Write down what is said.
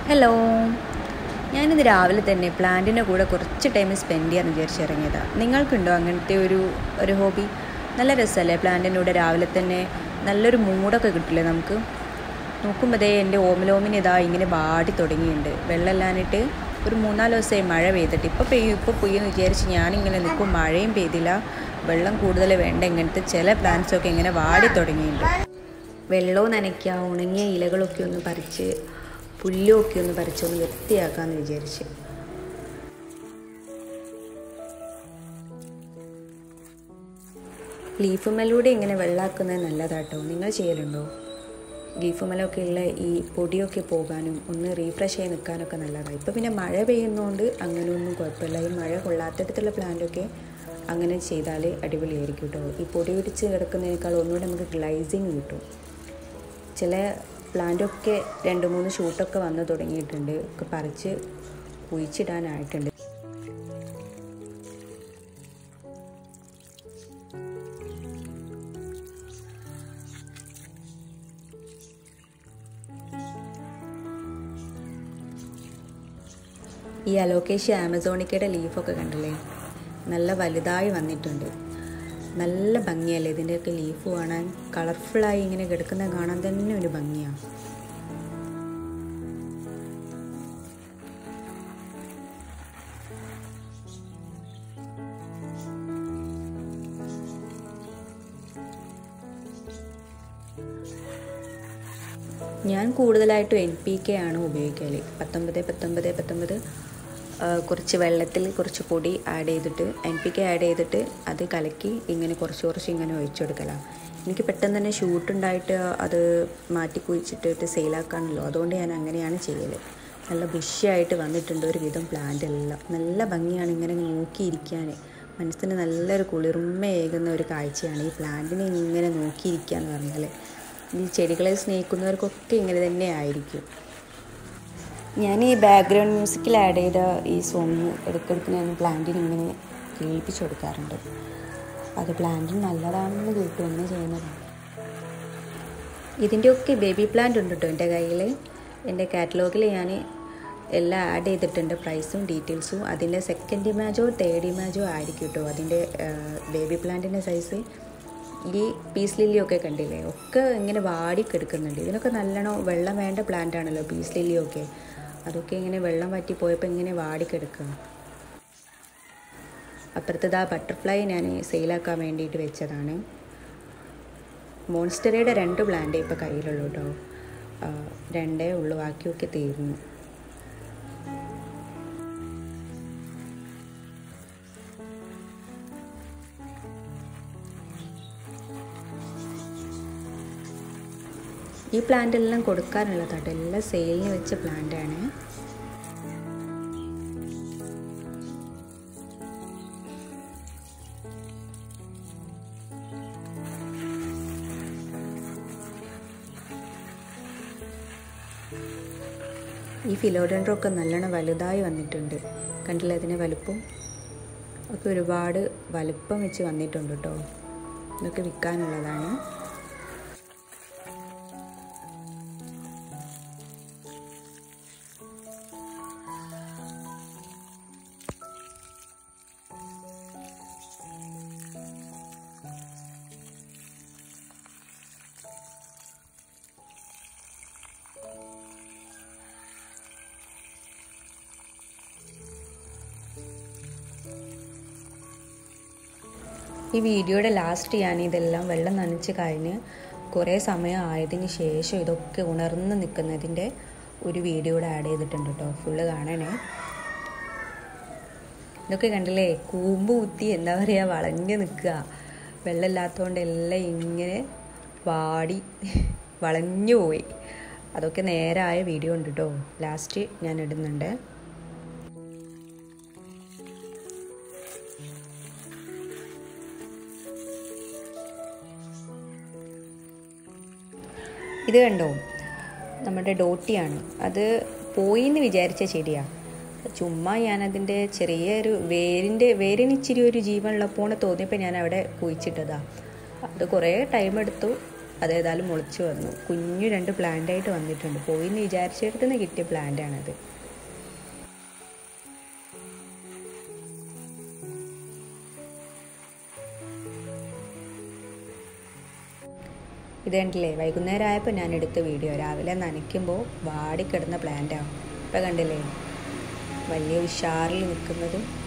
hello ഞാനിന്ന് രാവിലെ തന്നെ പ്ലാന്റിൻ്റെ കൂടെ കുറച്ച് ടൈം സ്പെൻഡ് ചെയ്യാമെന്ന് വിചാരിച്ചിറങ്ങിയതാണ് നിങ്ങൾക്കുണ്ടോ അങ്ങനത്തെ ഒരു ഒരു ഹോബി നല്ല രസമല്ലേ പ്ലാന്റിൻ്റെ കൂടെ രാവിലെ തന്നെ നല്ലൊരു മൂഡൊക്കെ കിട്ടില്ലേ നമുക്ക് നോക്കുമ്പോൾ ദേ എൻ്റെ ഓമലോമിന് ഇതാ ഇങ്ങനെ വാടി തുടങ്ങിയിട്ടുണ്ട് വെള്ളമില്ലാനിട്ട് ഒരു മൂന്നാല് ദിവസമായി മഴ പെയ്തിട്ട് ഇപ്പോൾ പെയ്യും ഇപ്പോൾ പെയ്യുമെന്ന് വിചാരിച്ച് ഞാനിങ്ങനെ നിൽക്കും മഴയും പെയ്തില്ല വെള്ളം കൂടുതൽ വേണ്ട ഇങ്ങനത്തെ ചില പ്ലാന്റ്സൊക്കെ ഇങ്ങനെ വാടി തുടങ്ങിയിട്ടുണ്ട് വെള്ളവും നനയ്ക്കുക ഉണങ്ങിയ ഇലകളൊക്കെ ഒന്ന് പറിച്ച് പുല്ലൊക്കെ ഒന്ന് പറിച്ചൊന്ന് വൃത്തിയാക്കാമെന്ന് വിചാരിച്ച് ലീഫുമലൂടെ ഇങ്ങനെ വെള്ളാക്കുന്നത് നല്ലതാട്ടോ നിങ്ങൾ ചെയ്യലുണ്ടോ ലീഫുമലൊക്കെ ഉള്ള ഈ പൊടിയൊക്കെ പോകാനും ഒന്ന് റീഫ്രഷ് ആയി നിൽക്കാനൊക്കെ നല്ലതാണ് ഇപ്പോൾ പിന്നെ മഴ പെയ്യുന്നതുകൊണ്ട് അങ്ങനെയൊന്നും കുഴപ്പമില്ല ഈ മഴ കൊള്ളാത്തടത്തുള്ള പ്ലാന്റൊക്കെ അങ്ങനെ ചെയ്താൽ അടിപൊളിയായിരിക്കും കേട്ടോ ഈ പൊടി പിടിച്ച് കിടക്കുന്നതിനേക്കാൾ ഒന്നുകൂടെ നമുക്ക് ഗ്ലൈസിങ് കിട്ടും ചില പ്ലാന്റൊക്കെ രണ്ട് മൂന്ന് ഷൂട്ടൊക്കെ വന്ന് തുടങ്ങിയിട്ടുണ്ട് ഒക്കെ പറിച്ച് കുഴിച്ചിടാനായിട്ടുണ്ട് ഈ അലോക്കേഷ്യ ആമസോണിക്കയുടെ ലീഫൊക്കെ കണ്ടില്ലേ നല്ല വലുതായി വന്നിട്ടുണ്ട് നല്ല ഭംഗിയല്ലേ ഇതിൻ്റെയൊക്കെ ലീഫ് കാണാൻ കളർഫുള്ളായി ഇങ്ങനെ കിടക്കുന്നത് കാണാൻ തന്നെ ഒരു ഭംഗിയാണ് ഞാൻ കൂടുതലായിട്ടും എൻ പി കെ ആണ് ഉപയോഗിക്കൽ പത്തൊമ്പത് പത്തൊമ്പത് പത്തൊമ്പത് കുറച്ച് വെള്ളത്തിൽ കുറച്ച് പൊടി ആഡ് ചെയ്തിട്ട് എൻ പി കെ ആഡ് ചെയ്തിട്ട് അത് കലക്കി ഇങ്ങനെ കുറച്ച് കുറച്ച് ഇങ്ങനെ ഒഴിച്ചു കൊടുക്കലാണ് എനിക്ക് പെട്ടെന്ന് തന്നെ ഷൂട്ട് ഉണ്ടായിട്ട് അത് മാറ്റി കുഴിച്ചിട്ടിട്ട് സെയിലാക്കാണല്ലോ അതുകൊണ്ട് ഞാൻ അങ്ങനെയാണ് ചെയ്യൽ നല്ല ബുഷിയായിട്ട് വന്നിട്ടുണ്ട് ഒരു വിധം പ്ലാന്റ് എല്ലാം നല്ല ഭംഗിയാണ് ഇങ്ങനെ നോക്കിയിരിക്കാൻ മനസ്സിന് നല്ലൊരു കുളിർമയേകുന്ന ഒരു കാഴ്ചയാണ് ഈ പ്ലാന്റിനെ ഇങ്ങനെ നോക്കിയിരിക്കുക എന്ന് പറഞ്ഞാൽ ഈ ചെടികളെ സ്നേഹിക്കുന്നവർക്കൊക്കെ ഇങ്ങനെ തന്നെ ആയിരിക്കും ഞാൻ ഈ ബാക്ക്ഗ്രൗണ്ട് മ്യൂസിക്കിൽ ആഡ് ചെയ്ത ഈ സോങ് ഇടയ്ക്കിടയ്ക്ക് ഞാൻ പ്ലാന്റിന് ഇങ്ങനെ കേൾപ്പിച്ചു കൊടുക്കാറുണ്ട് അത് പ്ലാന്റിന് നല്ലതാണെന്ന് കേട്ടു അങ്ങനെ ചെയ്യുന്നതാണ് ഇതിൻ്റെയൊക്കെ ബേബി പ്ലാന്റ് ഉണ്ട് കേട്ടോ എൻ്റെ കയ്യിൽ എൻ്റെ കാറ്റലോഗിൽ ഞാൻ എല്ലാം ആഡ് ചെയ്തിട്ടുണ്ട് പ്രൈസും ഡീറ്റെയിൽസും അതിൻ്റെ സെക്കൻഡ് ഇമാജോ തേർഡ് ഇമാജോ ആയിരിക്കും കേട്ടോ അതിൻ്റെ ബേബി പ്ലാന്റിൻ്റെ സൈസ് ഈ പീസ് ലില്ലിയൊക്കെ കണ്ടില്ലേ ഒക്കെ ഇങ്ങനെ വാടി കിടക്കുന്നുണ്ട് ഇതിനൊക്കെ നല്ലോണം വെള്ളം വേണ്ട പ്ലാന്റ് ആണല്ലോ പീസ് ലില്ലിയൊക്കെ അതൊക്കെ ഇങ്ങനെ വെള്ളം വറ്റി പോയപ്പോൾ ഇങ്ങനെ വാടി കിടക്കുക അപ്പുറത്തത് ആ ബട്ടർഫ്ലൈ ഞാൻ സെയിലാക്കാൻ വേണ്ടിയിട്ട് വെച്ചതാണ് മോൺസ്റ്ററയുടെ രണ്ട് പ്ലാന്റ് ഇപ്പോൾ കയ്യിലുള്ളൂ കേട്ടോ രണ്ടേ ഉള്ളു ബാക്കിയൊക്കെ തീർന്നു ഈ പ്ലാന്റ് എല്ലാം കൊടുക്കാനുള്ളതാട്ടോ എല്ലാം സെയിലിന് വെച്ച പ്ലാന്റാണ് ഈ ഫിലോഡൻഡ്രൊക്കെ നല്ലോണം വലുതായി വന്നിട്ടുണ്ട് കണ്ടില്ല അതിൻ്റെ വലുപ്പം ഒക്കെ ഒരുപാട് വലുപ്പം വെച്ച് വന്നിട്ടുണ്ട് കേട്ടോ ഇതൊക്കെ വിൽക്കാനുള്ളതാണ് ഈ വീഡിയോയുടെ ലാസ്റ്റ് ഞാൻ ഇതെല്ലാം വെള്ളം നനച്ച് കഴിഞ്ഞ് കുറേ സമയം ആയതിന് ശേഷം ഇതൊക്കെ ഉണർന്ന് നിൽക്കുന്നതിൻ്റെ ഒരു വീഡിയോയുടെ ആഡ് ചെയ്തിട്ടുണ്ട് കേട്ടോ ഫുള്ള് കാണണേ ഇതൊക്കെ കണ്ടില്ലേ കൂമ്പ് കുത്തി എന്താ പറയുക വളഞ്ഞ് നിൽക്കുക വെള്ളമില്ലാത്തതുകൊണ്ട് എല്ലാം ഇങ്ങനെ വാടി വളഞ്ഞു പോയി അതൊക്കെ നേരായ വീഡിയോ ഉണ്ട് കേട്ടോ ലാസ്റ്റ് ഞാൻ ഇടുന്നുണ്ട് ഇത് കണ്ടോ നമ്മുടെ ഡോട്ടിയാണ് അത് പോയി എന്ന് വിചാരിച്ച ചെടിയാണ് ചുമ്മാ ഞാനതിൻ്റെ ചെറിയൊരു വേരിൻ്റെ വേരിന് ഇച്ചിരി ഒരു ജീവനുള്ളപ്പോൾ തോന്നിയപ്പോൾ ഞാൻ അവിടെ കുഴിച്ചിട്ടതാണ് അത് കുറേ ടൈം എടുത്തു അതേതായാലും മുളച്ച് വന്നു കുഞ്ഞു രണ്ട് പ്ലാന്റായിട്ട് വന്നിട്ടുണ്ട് പോയി എന്ന് വിചാരിച്ചെടുത്ത് നിന്ന് കിട്ടിയ പ്ലാന്റാണത് ഇത് കണ്ടില്ലേ വൈകുന്നേരം ആയപ്പോൾ ഞാൻ എടുത്ത വീഡിയോ രാവിലെ നനയ്ക്കുമ്പോൾ വാടിക്കിടന്ന പ്ലാന്റാണ് ഇപ്പം കണ്ടില്ലേ വലിയ ഉഷാറിൽ നിൽക്കുന്നത്